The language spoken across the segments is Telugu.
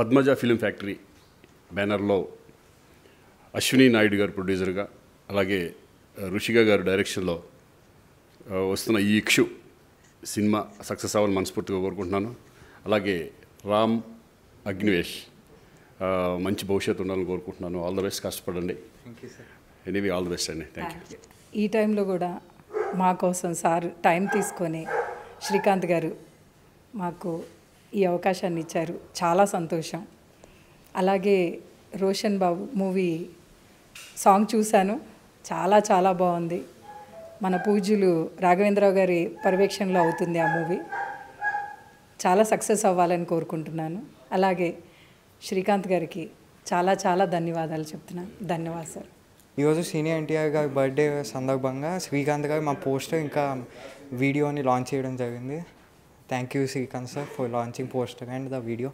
పద్మజ ఫిలిం ఫ్యాక్టరీ బ్యానర్లో అశ్విని నాయుడు గారు ప్రొడ్యూసర్గా అలాగే ఆ, రుషిక గారు డైరెక్షన్లో ఆ, వస్తున్న ఈ ఇక్షు సినిమా సక్సెస్ అవ్వాలని మనస్ఫూర్తిగా కోరుకుంటున్నాను అలాగే రామ్ అగ్నివేష్ ఆ, మంచి భవిష్యత్తు ఉండాలని కోరుకుంటున్నాను ఆల్ ద బెస్ట్ కష్టపడండి ఎనీవే ఆల్ ద బెస్ట్ అండి థ్యాంక్ యూ ఈ టైంలో కూడా మా కోసం సార్ టైం తీసుకొని శ్రీకాంత్ గారు మాకు ఈ అవకాశాన్ని ఇచ్చారు చాలా సంతోషం అలాగే రోషన్ బాబు మూవీ సాంగ్ చూశాను చాలా చాలా బాగుంది మన పూజ్యులు రాఘవేంద్రరావు గారి పర్యవేక్షణలో అవుతుంది ఆ మూవీ చాలా సక్సెస్ అవ్వాలని కోరుకుంటున్నాను అలాగే శ్రీకాంత్ గారికి చాలా చాలా ధన్యవాదాలు చెప్తున్నాను ధన్యవాదాలు సార్ ఈరోజు సీనియర్ ఎన్టీఆర్ గారి బర్త్డే సందర్భంగా శ్రీకాంత్ గారు మా పోస్టర్ ఇంకా వీడియోని లాంచ్ చేయడం జరిగింది thank you Srikanth sir for launching poster and the video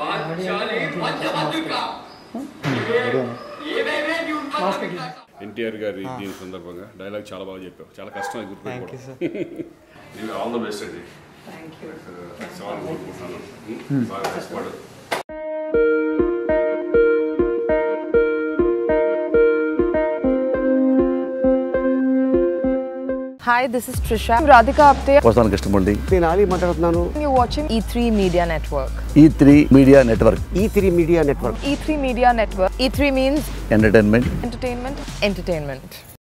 NTR గారి దీని సందర్భంగా డైలాగ్ చాలా బాగా చెప్పావు చాలా కష్టం అది థ్యాంక్ యూ గుర్తుపెట్టుకోవడం సార్ ఆల్ ద బెస్ట్ అండి థ్యాంక్ యూ సవాల్ కోరుకుంటున్నాను బాగా కష్టపడు Hi, this is Trisha. I'm Radhika Apte. వస్తాను కృష్ణమూర్తి నేను ఆలీ మాట్లాడుతున్నాను You're watching E3 Media Network. E three media network E three media network E3 Media Network. E3 means entertainment entertainment, entertainment.